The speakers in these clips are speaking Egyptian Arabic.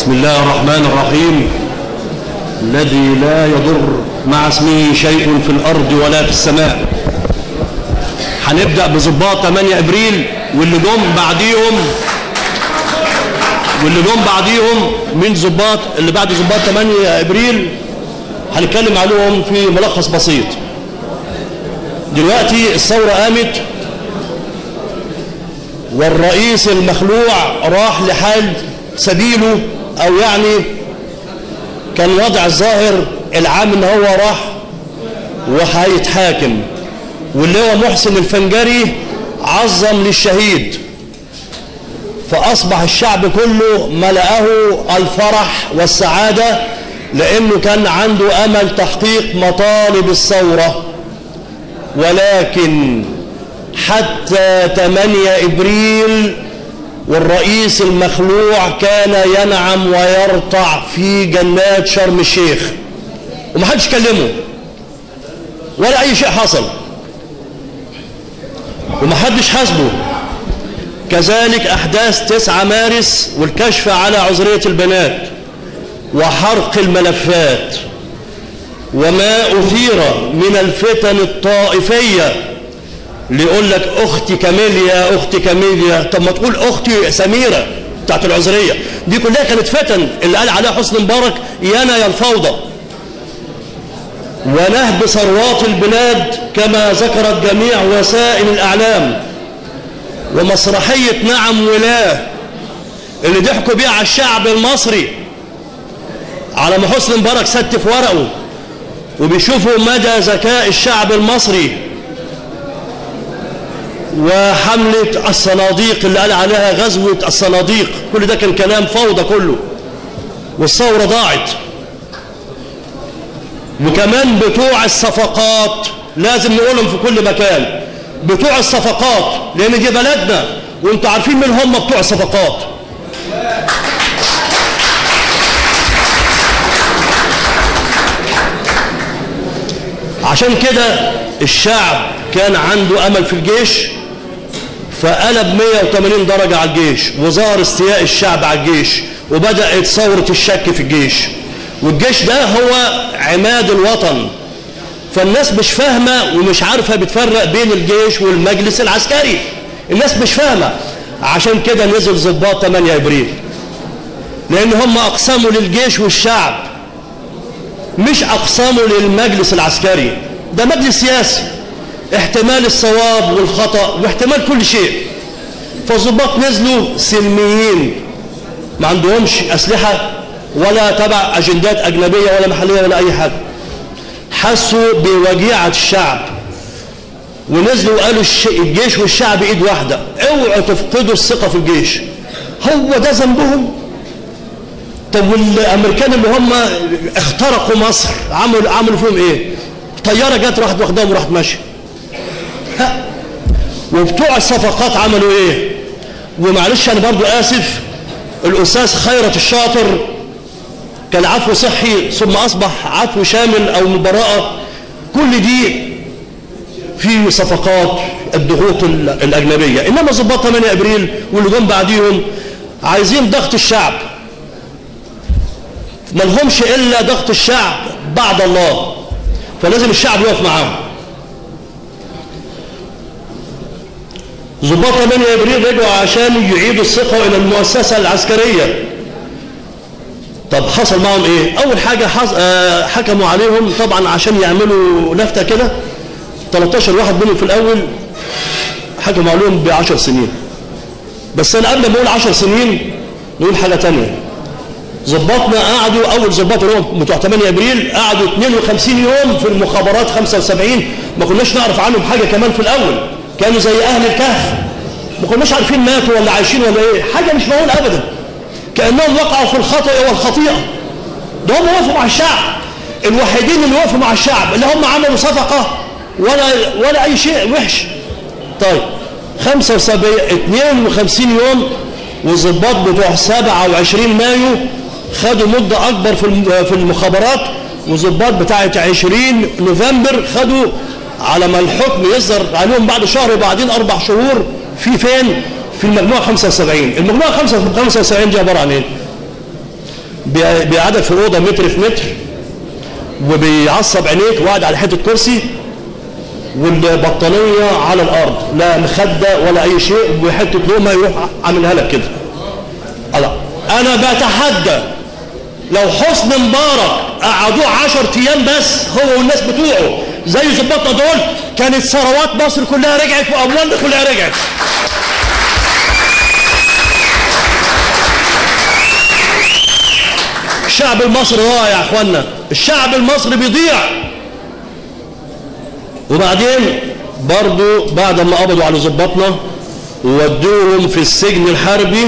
بسم الله الرحمن الرحيم الذي لا يضر مع اسمه شيء في الأرض ولا في السماء هنبدأ بظباط 8 أبريل واللي جم بعديهم واللي جم بعديهم من ظباط اللي بعد ظباط 8 أبريل هنتكلم عليهم في ملخص بسيط دلوقتي الثورة قامت والرئيس المخلوع راح لحال سبيله او يعني كان وضع الظاهر العام ان هو راح وهيتحاكم واللي هو محسن الفنجري عظم للشهيد فاصبح الشعب كله ملأه الفرح والسعادة لانه كان عنده امل تحقيق مطالب الثورة ولكن حتى 8 ابريل والرئيس المخلوع كان ينعم ويرتع في جنات شرم الشيخ ومحدش كلمه ولا اي شيء حصل ومحدش حاسبه كذلك احداث 9 مارس والكشف على عذرية البنات وحرق الملفات وما اثير من الفتن الطائفيه اللي يقول لك اختي كاميليا اختي كاميليا طب ما تقول اختي سميره بتاعت العذريه دي كلها كانت فتن اللي قال عليها حسني مبارك يانا يا الفوضى ونهب ثروات البلاد كما ذكرت جميع وسائل الاعلام ومسرحيه نعم ولاه اللي ضحكوا بيها على الشعب المصري على ما حسني مبارك ستف ورقه وبيشوفوا مدى ذكاء الشعب المصري وحملة الصناديق اللي قال عليها غزوة الصناديق كل ده كان كلام فوضى كله والثورة ضاعت وكمان بتوع الصفقات لازم نقولهم في كل مكان بتوع الصفقات لأن دي بلدنا وانتوا عارفين مين هم بتوع الصفقات عشان كده الشعب كان عنده أمل في الجيش فقلب 180 درجة على الجيش وظهر استياء الشعب على الجيش وبدأت ثورة الشك في الجيش والجيش ده هو عماد الوطن فالناس مش فاهمة ومش عارفة بتفرق بين الجيش والمجلس العسكري الناس مش فاهمة عشان كده نزل ضباط 8 ابريل لان هم اقسموا للجيش والشعب مش اقسموا للمجلس العسكري ده مجلس سياسي احتمال الصواب والخطأ واحتمال كل شيء فالضباط نزلوا سلميين ما عندهمش أسلحة ولا تبع أجندات أجنبية ولا محلية ولا أي حاجة حسوا بوجيعة الشعب ونزلوا وقالوا الجيش والشعب ايد واحدة اوعوا تفقدوا الثقة في الجيش هو ده ذنبهم طب والامريكان اللي هم اخترقوا مصر عملوا عملوا فيهم ايه طياره جت راحت واخداهم وراحت ماشيه وبتوع الصفقات عملوا ايه ومعلش انا برضو اسف الاستاذ خيرت الشاطر كان عفو صحي ثم اصبح عفو شامل او مبراءه كل دي في صفقات الضغوط الاجنبيه انما ظباط 8 ابريل واللي جم بعديهم عايزين ضغط الشعب ما لهمش الا ضغط الشعب بعد الله فلازم الشعب يقف معاهم ضباط 8 ابريل رجعوا عشان يعيدوا الثقه الى المؤسسه العسكريه طب حصل معهم ايه اول حاجه حص... آه حكموا عليهم طبعا عشان يعملوا لفته كده 13 واحد منهم في الاول حكموا عليهم ب 10 سنين بس انا قبل ما اقول 10 سنين نقول حاجه ثانيه ظباطنا قعدوا اول ظباط اللي هم بتوع 8 ابريل قعدوا 52 يوم في المخابرات 75 ما كناش نعرف عنهم حاجه كمان في الاول كانوا زي اهل الكهف ما كناش عارفين ماتوا ولا عايشين ولا ايه حاجه مش معقول ابدا كانهم وقعوا في الخطا والخطيئه ده هم وقفوا مع الشعب الوحيدين اللي وقفوا مع الشعب اللي هم عملوا صفقه ولا ولا اي شيء وحش طيب 75 52 يوم والظباط بتوع 27 مايو خدوا مدة أكبر في في المخابرات وظباط بتاعة 20 نوفمبر خدوا على ما الحكم يصدر عليهم بعد شهر وبعدين أربع شهور في فين؟ في المجموعة 75 المجموعة 75 دي عبارة عن إيه؟ بي- بيقعدك في الاوضه متر في متر وبيعصب عينيك وقاعد على حته كرسي والبطانيه على الارض لا مخده ولا اي شيء وحته لقمه يروح عاملها لك كده الله انا بتحدى لو حسن مبارك قعدوه 10 ايام بس هو والناس بتوعه زي ظباطنا دول كانت ثروات مصر كلها رجعت واموالنا كلها رجعت الشعب المصري ضايع يا اخوانا الشعب المصري بيضيع وبعدين برضو بعد ما قبضوا على ظباطنا ودوهم في السجن الحربي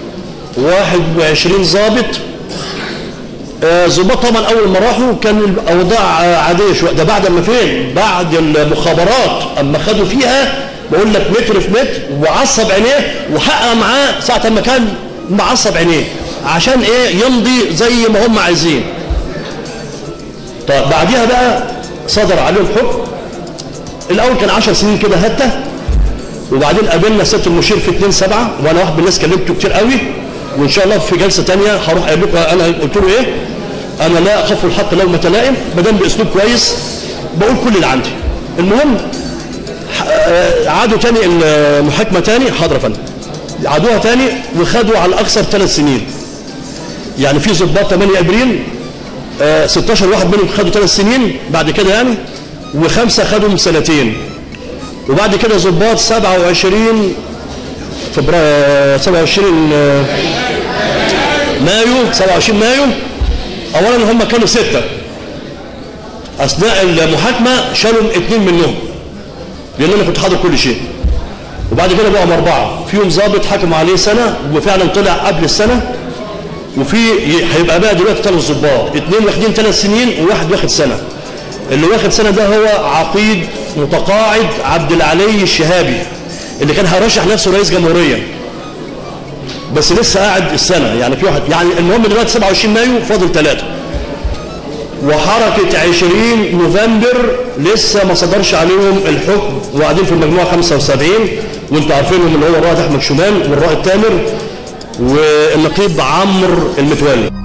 21 ضابط آه، ظباط طبعا اول ما راحوا كان الاوضاع آه، عاديه شويه ده بعد ما فين بعد المخابرات اما خدوا فيها بقول لك متر في متر وعصب عينيه وحقق معاه ساعه ما كان معصب عينيه عشان ايه يمضي زي ما هم عايزين طيب بعديها بقى صدر عليهم حكم الاول كان 10 سنين كده هته وبعدين قابلنا سياده المشير في 2 7 وانا واحد من الناس كلمته كتير قوي وان شاء الله في جلسه ثانيه هروح اقول لكم انا قلت له ايه انا لا اخاف الحق لو متلائم ما دام باسلوب كويس بقول كل اللي عندي المهم ح- آه، عادوا تاني المحاكمه تاني حاضر يا فندم عادوها تاني وخدوا على الاكثر ثلاث سنين يعني في ضباط 8 ابريل آه، 16 واحد منهم خدوا ثلاث سنين بعد كده يعني وخمسه خدوا سنتين وبعد كده ضباط 27 فبراير 27 آه، مايو 27 مايو اولا هم كانوا سته اثناء المحاكمه شالوا اثنين منهم لان انا كنت حاضر كل شيء وبعد كده بقوا اربعه فيهم ضابط حكموا عليه سنه وفعلا طلع قبل السنه وفي هيبقى بقى دلوقتي ثلاث ضباط اثنين واخدين ثلاث سنين وواحد واخد سنه اللي واخد سنه ده هو عقيد متقاعد عبد العلي الشهابي اللي كان هيرشح نفسه رئيس جمهوريه بس لسه قاعد السنه يعني في واحد يعني المهم دلوقتي 27 مايو فاضل ثلاثه وحركه 20 نوفمبر لسه ما صدرش عليهم الحكم وقاعدين في المجموعه 75 وانتوا عارفينهم اللي هو الرائد احمد شمال والرائد تامر والنقيب عمرو المتولي